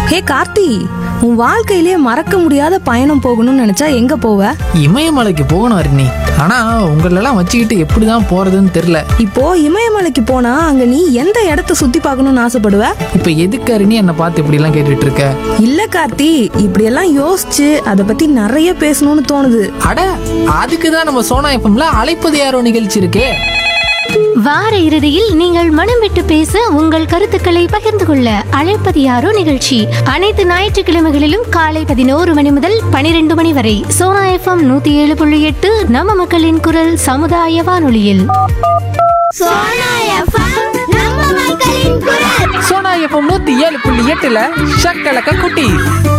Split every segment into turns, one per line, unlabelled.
ஹே கார்த்தி உன் வாழ்க்கையிலே மறக்க முடியாத பயணம் போகணும்னு நினைச்சா எங்க போவ
இமயமலைக்கு போகணும் அருணி ஆனா உங்களெல்லாம் வச்சுக்கிட்டு எப்படிதான் போறதுன்னு தெரியல
இப்போ இமயமலைக்கு போனா அங்க நீ எந்த இடத்த சுத்தி பார்க்கணும்னு ஆசைப்படுவ
இப்ப எதுக்கு அருணி என்னை பார்த்து இப்படி எல்லாம் கேட்டுட்டு இருக்க
இல்ல கார்த்தி இப்படியெல்லாம் யோசிச்சு அதை பத்தி நிறைய பேசணும்னு தோணுது
அட அதுக்கு தான் நம்ம சோனா எஃப்எம்ல அழைப்பது யாரோ நிகழ்ச்சி இருக்கே
வார இறுதியில் நீங்கள் மனம் விட்டு பேச உங்கள் கருத்துக்களை பகிர்ந்து கொள்ள அழைப்பது யாரோ நிகழ்ச்சி அனைத்து ஞாயிற்றுக்கிழமைகளிலும் காலை பதினோரு மணி முதல் பனிரெண்டு மணி வரை சோனா எஃப்எம் நூத்தி ஏழு புள்ளி எட்டு நம்ம மக்களின் குரல் சமுதாய வானொலியில்
சோனா எஃப்எம் நம்ம மக்களின் குரல்
சோனா எஃப்எம் நூத்தி ஏழு புள்ளி எட்டுல ஷக்கலக்க குட்டி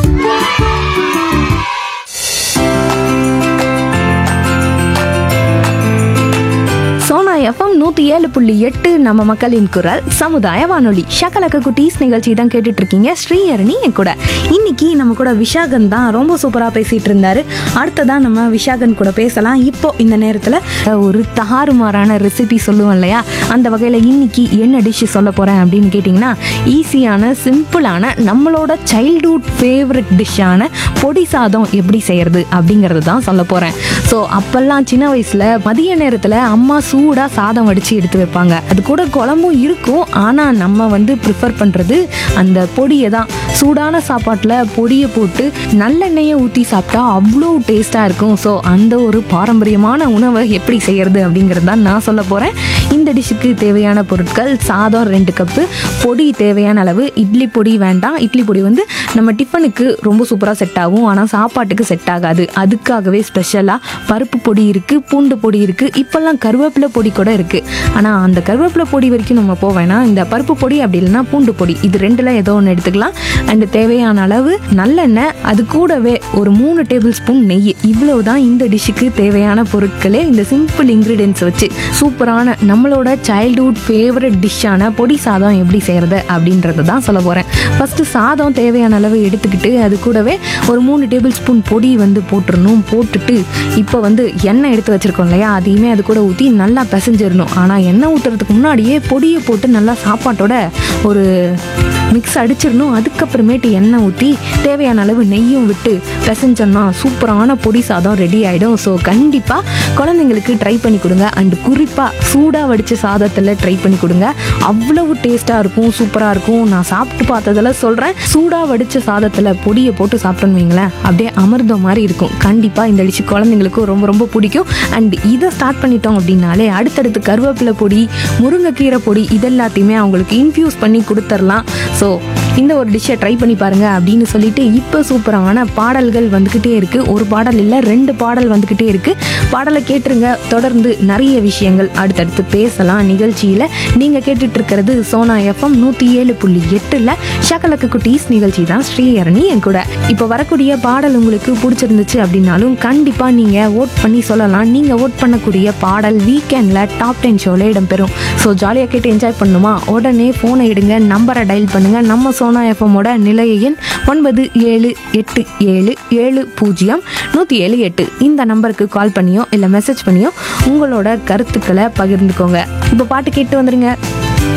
சோனா எஃப்எம் நூத்தி ஏழு புள்ளி எட்டு நம்ம மக்களின் குரல் சமுதாய வானொலி ஷக்கலக்க குட்டீஸ் நிகழ்ச்சி தான் கேட்டுட்டு இருக்கீங்க ஸ்ரீஹரணி என் கூட இன்னைக்கு நம்ம கூட விஷாகன் தான் ரொம்ப சூப்பரா பேசிட்டு இருந்தாரு அடுத்ததான் நம்ம விஷாகன் கூட பேசலாம் இப்போ இந்த நேரத்துல அஹ், ஒரு தாறுமாறான ரெசிபி சொல்லுவோம் இல்லையா அந்த வகையில இன்னைக்கு என்ன டிஷ் சொல்ல போறேன் அப்படின்னு கேட்டிங்கன்னா ஈஸியான சிம்பிளான நம்மளோட சைல்ட்ஹுட் ஃபேவரட் டிஷ்ஷான பொடி சாதம் எப்படி செய்யறது அப்படிங்கிறது தான் சொல்ல போறேன் ஸோ அப்பெல்லாம் சின்ன வயசுல மதிய நேரத்துல அம்மா சூடா சாதம் வடிச்சு எடுத்து வைப்பாங்க அது கூட குழம்பும் இருக்கும் ஆனா நம்ம வந்து ப்ரிஃபர் பண்றது அந்த பொடியை தான் சூடான சாப்பாட்டில் பொடியை போட்டு நல்லெண்ணெயை ஊற்றி சாப்பிட்டா அவ்வளோ டேஸ்ட்டாக இருக்கும் ஸோ அந்த ஒரு பாரம்பரியமான உணவை எப்படி செய்யறது அப்படிங்கிறது தான் நான் சொல்ல போகிறேன் இந்த டிஷ்ஷுக்கு தேவையான பொருட்கள் சாதம் ரெண்டு கப்பு பொடி தேவையான அளவு இட்லி பொடி வேண்டாம் இட்லி பொடி வந்து நம்ம டிஃபனுக்கு ரொம்ப சூப்பராக செட் ஆகும் ஆனால் சாப்பாட்டுக்கு செட் ஆகாது அதுக்காகவே ஸ்பெஷலாக பருப்பு பொடி இருக்குது பூண்டு பொடி இருக்குது இப்போல்லாம் கருவேப்பிலை பொடி கூட இருக்குது ஆனால் அந்த கருவேப்பிலை பொடி வரைக்கும் நம்ம போவேன்னா இந்த பருப்பு பொடி அப்படி இல்லைன்னா பூண்டு பொடி இது ரெண்டில் ஏதோ ஒன்று எடுத்துக்கலாம் அண்ட் தேவையான அளவு நல்லெண்ணெய் அது கூடவே ஒரு மூணு டேபிள் ஸ்பூன் நெய் இவ்வளவு தான் இந்த டிஷ்ஷுக்கு தேவையான பொருட்களே இந்த சிம்பிள் இன்க்ரீடியன்ஸ் வச்சு சூப்பரான நம்மளோட சைல்ட்ஹுட் ஃபேவரட் டிஷ்ஷான பொடி சாதம் எப்படி செய்கிறது அப்படின்றத தான் சொல்ல போகிறேன் ஃபஸ்ட்டு சாதம் தேவையான அளவு எடுத்துக்கிட்டு அது கூடவே ஒரு மூணு டேபிள் ஸ்பூன் பொடி வந்து போட்டுறணும் போட்டுட்டு இப்போ வந்து எண்ணெய் எடுத்து வச்சிருக்கோம் இல்லையா அதையுமே அது கூட ஊற்றி நல்லா பிசைஞ்சிடணும் ஆனால் எண்ணெய் ஊற்றுறதுக்கு முன்னாடியே பொடியை போட்டு நல்லா சாப்பாட்டோட ஒரு மிக்ஸ் அடிச்சிடணும் அதுக்கப்புறமேட்டு எண்ணெய் ஊற்றி தேவையான அளவு நெய்யும் விட்டு பிசைஞ்சோம்னா சூப்பரான பொடி சாதம் ரெடி ஆகிடும் ஸோ கண்டிப்பாக குழந்தைங்களுக்கு ட்ரை பண்ணி கொடுங்க அண்ட் குறிப்பாக சூடாக வடித்த சாதத்தில் ட்ரை பண்ணி கொடுங்க அவ்வளவு டேஸ்ட்டாக இருக்கும் சூப்பராக இருக்கும் நான் சாப்பிட்டு பார்த்ததில் சொல்கிறேன் சூடாக வடித்த சாதத்தில் பொடியை போட்டு சாப்பிட்டோன்னு வைங்களேன் அப்படியே அமிர்தம் மாதிரி இருக்கும் கண்டிப்பாக இந்த டிஷ் குழந்தைங்களுக்கும் ரொம்ப ரொம்ப பிடிக்கும் அண்ட் இதை ஸ்டார்ட் பண்ணிட்டோம் அப்படின்னாலே அடுத்தடுத்து கருவேப்பிலை பொடி முருங்கைக்கீரை பொடி இதெல்லாத்தையுமே அவங்களுக்கு இன்ஃபியூஸ் பண்ணி கொடுத்துர்லாம் ஸோ இந்த ஒரு டிஷ்ஷை ட்ரை பண்ணி பாருங்க அப்படின்னு சொல்லிட்டு இப்போ சூப்பரான பாடல்கள் வந்துக்கிட்டே இருக்கு ஒரு பாடல் இல்லை ரெண்டு பாடல் வந்துக்கிட்டே இருக்கு பாடலை கேட்டுருங்க தொடர்ந்து நிறைய விஷயங்கள் அடுத்தடுத்து பேசலாம் நிகழ்ச்சியில் நீங்கள் கேட்டுட்டு இருக்கிறது சோனா எஃப்எம் நூற்றி ஏழு புள்ளி எட்டில் ஷகலக்கு குட்டீஸ் நிகழ்ச்சி தான் ஸ்ரீஹரணி என் கூட இப்போ வரக்கூடிய பாடல் உங்களுக்கு பிடிச்சிருந்துச்சு அப்படின்னாலும் கண்டிப்பாக நீங்கள் ஓட் பண்ணி சொல்லலாம் நீங்கள் ஓட் பண்ணக்கூடிய பாடல் வீக்கெண்டில் டாப் டென் ஷோவில் இடம்பெறும் ஸோ ஜாலியாக கேட்டு என்ஜாய் பண்ணணுமா உடனே ஃபோனை எடுங்க நம்பரை டயல் பண்ணுங்க நம்ம சோனா எஃப்எம்மோட நிலைய எண் ஒன்பது ஏழு எட்டு ஏழு ஏழு பூஜ்ஜியம் நூற்றி ஏழு எட்டு இந்த நம்பருக்கு கால் பண்ணியோ இல்லை மெசேஜ் பண்ணியோ உங்களோட கருத்துக்களை பகிர்ந்துக்கோங்க இப்போ பாட்டு கேட்டு வந்துருங்க